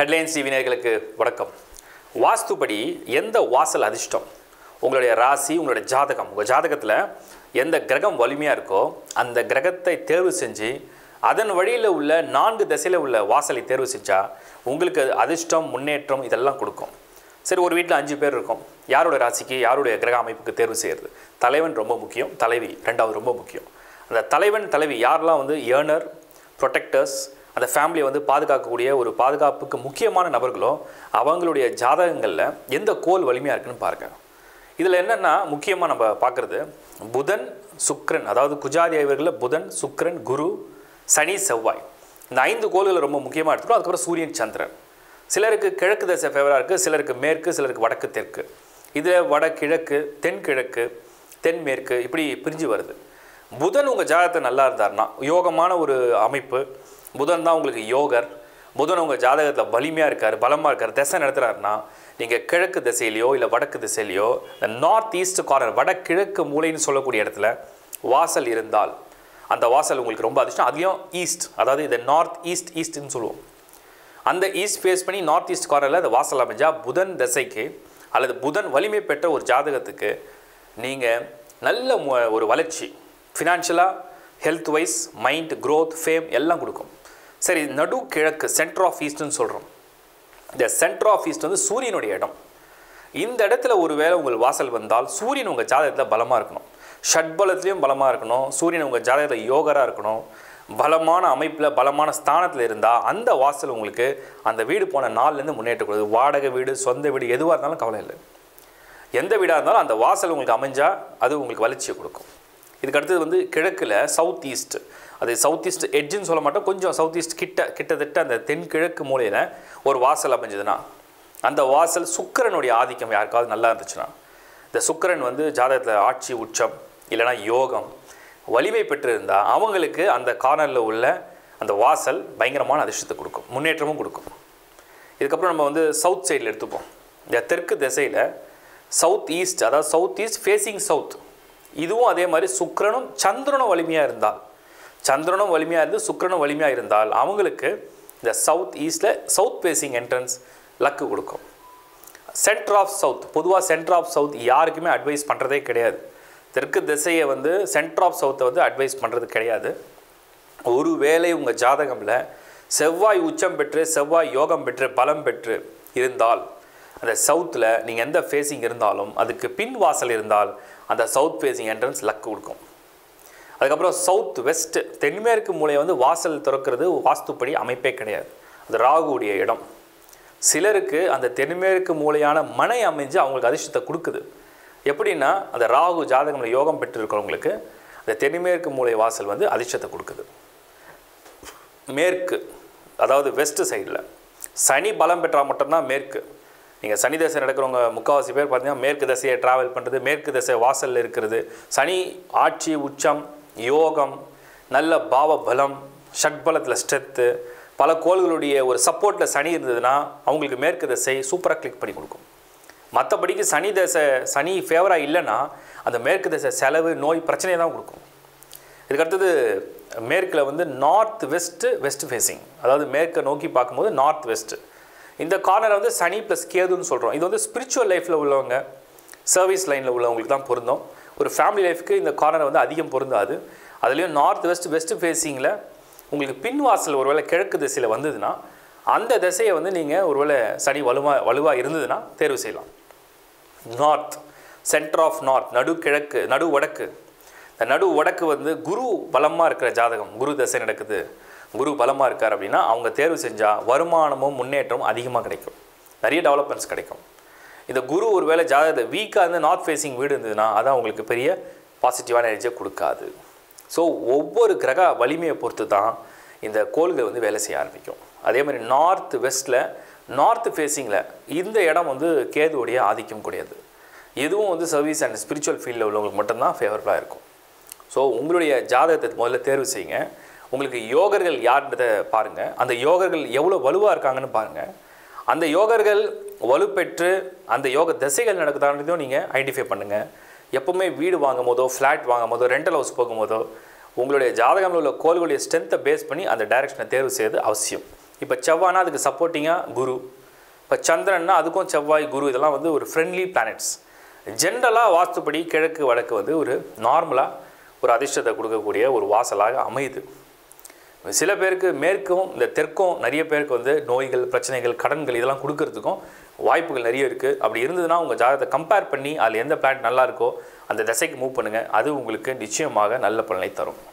headlines டிவினர்களுக்கு வணக்கம் வாஸ்துபடி எந்த வாசல் அதிர்ஷ்டம் உங்களுடைய ராசி உங்களுடைய ஜாதகம் உங்கள் ஜாதகத்தில் எந்த கிரகம் வலிமையாக இருக்கோ அந்த கிரகத்தை தேர்வு செஞ்சு அதன் வழியில் உள்ள நான்கு திசையில் உள்ள வாசலை தேர்வு செஞ்சால் உங்களுக்கு அது அதிர்ஷ்டம் முன்னேற்றம் இதெல்லாம் கொடுக்கும் சரி ஒரு வீட்டில் அஞ்சு பேர் இருக்கும் யாரோட ராசிக்கு யாருடைய கிரக அமைப்புக்கு தேர்வு செய்கிறது தலைவன் ரொம்ப முக்கியம் தலைவி ரெண்டாவது ரொம்ப முக்கியம் அந்த தலைவன் தலைவி யாரெல்லாம் வந்து ஏர்னர் ப்ரொடெக்டர்ஸ் அந்த ஃபேமிலியை வந்து பாதுகாக்கக்கூடிய ஒரு பாதுகாப்புக்கு முக்கியமான நபர்களோ அவங்களுடைய ஜாதகங்களில் எந்த கோல் வலிமையாக இருக்குன்னு பாருங்க இதில் என்னென்னா முக்கியமாக நம்ம பார்க்குறது புதன் சுக்கிரன் அதாவது குஜாதி ஐவர்களில் புதன் சுக்கிரன் குரு சனி செவ்வாய் இந்த ஐந்து கோள்கள் ரொம்ப முக்கியமாக எடுத்துக்கணும் அதுக்கப்புறம் சூரியன் சந்திரன் சிலருக்கு கிழக்கு திசை ஃபேவராக இருக்குது சிலருக்கு மேற்கு சிலருக்கு வடக்கு தெற்கு இதில் வடகிழக்கு தென்கிழக்கு தென்மேற்கு இப்படி பிரிஞ்சு வருது புதன் உங்கள் ஜாதகத்தை நல்லா இருந்தார்னா யோகமான ஒரு அமைப்பு புதன் தான் உங்களுக்கு யோகர் புதன் உங்கள் ஜாதகத்தில் வலிமையாக இருக்கார் பலமாக இருக்கார் திசை நடத்துகிறாருன்னா நீங்கள் கிழக்கு திசையிலையோ இல்லை வடக்கு திசையிலையோ இந்த நார்த் ஈஸ்ட் கார்னர் வடகிழக்கு மூலைன்னு சொல்லக்கூடிய இடத்துல வாசல் இருந்தால் அந்த வாசல் உங்களுக்கு ரொம்ப அதிர்ஷ்டம் அதுலேயும் ஈஸ்ட் அதாவது இந்த நார்த் ஈஸ்ட் ஈஸ்ட்னு சொல்லுவோம் அந்த ஈஸ்ட் ஃபேஸ் பண்ணி நார்த் ஈஸ்ட் கார்னரில் அந்த வாசல் அமைஞ்சா புதன் திசைக்கு அல்லது புதன் வலிமை பெற்ற ஒரு ஜாதகத்துக்கு நீங்கள் நல்ல மு- ஒரு வளர்ச்சி ஃபினான்ஷியலாக health wise mind growth fame எல்லாம் கொடுக்கும் சரி நடு கிழக்கு சென்டர் ஆஃப் ஈஸ்ட்னு சொல்கிறோம் இந்த சென்டர் ஆஃப் ஈஸ்ட் வந்து சூரியனுடைய இடம் இந்த இடத்துல ஒருவேளை உங்கள் வாசல் வந்தால் சூரியன் உங்கள் ஜாதகத்தில் பலமாக இருக்கணும் ஷட்பலத்துலேயும் பலமாக இருக்கணும் சூரியன் உங்கள் ஜாதகத்தில் யோகராக இருக்கணும் பலமான அமைப்பில் பலமான ஸ்தானத்தில் இருந்தால் அந்த வாசல் உங்களுக்கு அந்த வீடு போன நாள்லேருந்து முன்னேற்ற கொடுக்குது வாடகை வீடு சொந்த வீடு எதுவாக இருந்தாலும் கவலை இல்லை எந்த வீடாக இருந்தாலும் அந்த வாசல் உங்களுக்கு அமைஞ்சால் அது உங்களுக்கு வளர்ச்சியை கொடுக்கும் இதுக்கு அடுத்தது வந்து கிழக்கில் சவுத் ஈஸ்ட் அது சவுத் ஈஸ்ட் எட்ஜுன்னு சொல்ல மாட்டோம் கொஞ்சம் சவுத் ஈஸ்ட் கிட்ட கிட்டத்தட்ட அந்த தென்கிழக்கு மூலையில் ஒரு வாசல் அமைஞ்சதுன்னா அந்த வாசல் சுக்கிரனுடைய ஆதிக்கம் யாருக்காவது நல்லா இருந்துச்சுன்னா இந்த சுக்கிரன் வந்து ஜாதகத்தில் ஆட்சி உச்சம் இல்லைன்னா யோகம் வலிமை பெற்றிருந்தால் அவங்களுக்கு அந்த கார்னரில் உள்ள அந்த வாசல் பயங்கரமான அதிர்ஷ்டத்தை கொடுக்கும் முன்னேற்றமும் கொடுக்கும் இதுக்கப்புறம் நம்ம வந்து சவுத் சைடில் எடுத்துப்போம் இந்த தெற்கு திசையில் சவுத் ஈஸ்ட் அதாவது சவுத் ஈஸ்ட் ஃபேஸிங் சவுத் இதுவும் அதே மாதிரி சுக்கிரனும் சந்திரனும் வலிமையாக இருந்தால் சந்திரனும் வலிமையாக இருந்து சுக்கிரனும் வலிமையாக இருந்தால் அவங்களுக்கு இந்த சவுத் ஈஸ்டில் சவுத் ஃபேஸிங் என்ட்ரன்ஸ் லக்கு கொடுக்கும் சென்டர் ஆஃப் சவுத் பொதுவாக சென்டர் ஆஃப் சவுத் யாருக்குமே அட்வைஸ் பண்ணுறதே கிடையாது தெற்கு திசையை வந்து சென்டர் ஆஃப் சவுத்தை வந்து அட்வைஸ் பண்ணுறது கிடையாது ஒரு வேளை உங்கள் ஜாதகமில் செவ்வாய் உச்சம் பெற்று செவ்வாய் யோகம் பெற்று பலம் பெற்று இருந்தால் அந்த சவுத்தில் நீங்கள் எந்த ஃபேஸிங் இருந்தாலும் அதுக்கு பின் வாசல் இருந்தால் அந்த சவுத் ஃபேஸிங் என்ட்ரன்ஸ் லக்கு கொடுக்கும் அதுக்கப்புறம் சவுத் வெஸ்ட் தென்மேற்கு மூலையை வந்து வாசல் திறக்கிறது வாஸ்துப்படி அமைப்பே கிடையாது அது ராகுவுடைய இடம் சிலருக்கு அந்த தென்மேற்கு மூலையான மனை அமைஞ்சு அவங்களுக்கு அதிர்ஷ்டத்தை கொடுக்குது எப்படின்னா அந்த ராகு ஜாதகம்ல யோகம் பெற்றிருக்கிறவங்களுக்கு அந்த தென்மேற்கு மூலை வாசல் வந்து அதிர்ஷ்டத்தை கொடுக்குது மேற்கு அதாவது வெஸ்ட் சைடில் சனி பலம் பெற்றால் மட்டும்தான் மேற்கு நீங்கள் சனி தசை நடக்கிறவங்க முக்கால்வாசி பேர் பார்த்தீங்கன்னா மேற்கு திசையை ட்ராவல் பண்ணுறது மேற்கு திசை வாசலில் இருக்கிறது சனி ஆட்சி உச்சம் யோகம் நல்ல பாவ பலம் ஷட்பலத்தில் ஸ்ட்ரென்த்து பல கோள்களுடைய ஒரு சப்போர்ட்டில் சனி இருந்ததுன்னா அவங்களுக்கு மேற்கு திசை சூப்பராக கிளிக் பண்ணி கொடுக்கும் மற்றபடிக்கு சனி தசை சனி ஃபேவராக இல்லைன்னா அந்த மேற்கு திசை செலவு நோய் பிரச்சனையை தான் கொடுக்கும் இதுக்கு அடுத்தது மேற்கில் வந்து நார்த் வெஸ்ட்டு வெஸ்ட் ஃபேஸிங் அதாவது மேற்கை நோக்கி பார்க்கும்போது நார்த் வெஸ்ட்டு இந்த கார்னரை வந்து சனி ப்ளஸ் கேதுன்னு சொல்கிறோம் இது வந்து ஸ்பிரிச்சுவல் லைஃப்பில் உள்ளவங்க சர்வீஸ் லைனில் உள்ளவங்களுக்கு தான் பொருந்தும் ஒரு ஃபேமிலி லைஃப்க்கு இந்த கார்னர் வந்து அதிகம் பொருந்தாது அதுலேயும் நார்த் வெஸ்ட் வெஸ்ட் ஃபேஸிங்கில் உங்களுக்கு பின் வாசல் ஒருவேளை கிழக்கு திசையில் வந்ததுன்னா அந்த திசையை வந்து நீங்கள் ஒருவேளை சனி வலுவா வலுவாக இருந்ததுன்னா தேர்வு செய்யலாம் நார்த் சென்டர் ஆஃப் நார்த் நடு கிழக்கு நடு வடக்கு இந்த நடு வடக்கு வந்து குரு பலமாக இருக்கிற ஜாதகம் குரு தசை நடக்குது குரு பலமாக இருக்கார் அப்படின்னா அவங்க தேர்வு செஞ்சால் வருமானமும் முன்னேற்றமும் அதிகமாக கிடைக்கும் நிறைய டெவலப்மெண்ட்ஸ் கிடைக்கும் இந்த குரு ஒருவேளை ஜாதகத்தை வீக்காக இருந்து நார்த் ஃபேஸிங் வீடு இருந்ததுன்னா அதான் உங்களுக்கு பெரிய பாசிட்டிவான எனர்ஜியை கொடுக்காது ஸோ ஒவ்வொரு கிரக வலிமையை பொறுத்து தான் இந்த கோள்கள் வந்து வேலை செய்ய ஆரம்பிக்கும் அதே மாதிரி நார்த் வெஸ்ட்டில் நார்த் ஃபேஸிங்கில் இந்த இடம் வந்து கேதுவுடைய ஆதிக்கம் கூடியது இதுவும் வந்து சர்வீஸ் அண்ட் ஸ்பிரிச்சுவல் ஃபீல்டில் உள்ளவங்களுக்கு மட்டும்தான் ஃபேவரபுளாக இருக்கும் ஸோ உங்களுடைய ஜாதகத்தை முதல்ல தேர்வு செய்யுங்க உங்களுக்கு யோகர்கள் யார்ன்றதை பாருங்கள் அந்த யோகர்கள் எவ்வளோ வலுவாக இருக்காங்கன்னு பாருங்கள் அந்த யோகர்கள் வலுப்பெற்று அந்த யோக திசைகள் நடக்குதான்றதையும் நீங்கள் ஐடென்டிஃபை பண்ணுங்கள் எப்பவுமே வீடு வாங்கும் போதோ ஃப்ளாட் வாங்கும் போதோ ரெண்டல் ஹவுஸ் போகும்போதோ உங்களுடைய ஜாதகம்ல உள்ள கோள்களுடைய ஸ்ட்ரென்த்தை பேஸ் பண்ணி அந்த டைரக்ஷனை தேர்வு செய்வது அவசியம் இப்போ செவ்வாய்னா அதுக்கு சப்போர்ட்டிங்காக குரு இப்போ சந்திரன்னா அதுக்கும் செவ்வாய் குரு இதெல்லாம் வந்து ஒரு ஃப்ரெண்ட்லி பிளானட்ஸ் ஜென்ரலாக வாஸ்துப்படி கிழக்கு வடக்கு வந்து ஒரு நார்மலாக ஒரு அதிர்ஷ்டத்தை கொடுக்கக்கூடிய ஒரு வாசலாக அமையுது சில பேருக்கு மேற்கும் இந்த தெற்கும் நிறைய பேருக்கு வந்து நோய்கள் பிரச்சனைகள் கடன்கள் இதெல்லாம் கொடுக்கறதுக்கும் வாய்ப்புகள் நிறைய இருக்குது அப்படி இருந்ததுன்னா உங்கள் ஜாதகத்தை கம்பேர் பண்ணி அதில் எந்த பிளான் நல்லா இருக்கோ அந்த திசைக்கு மூவ் பண்ணுங்கள் அது உங்களுக்கு நிச்சயமாக நல்ல பலனை தரும்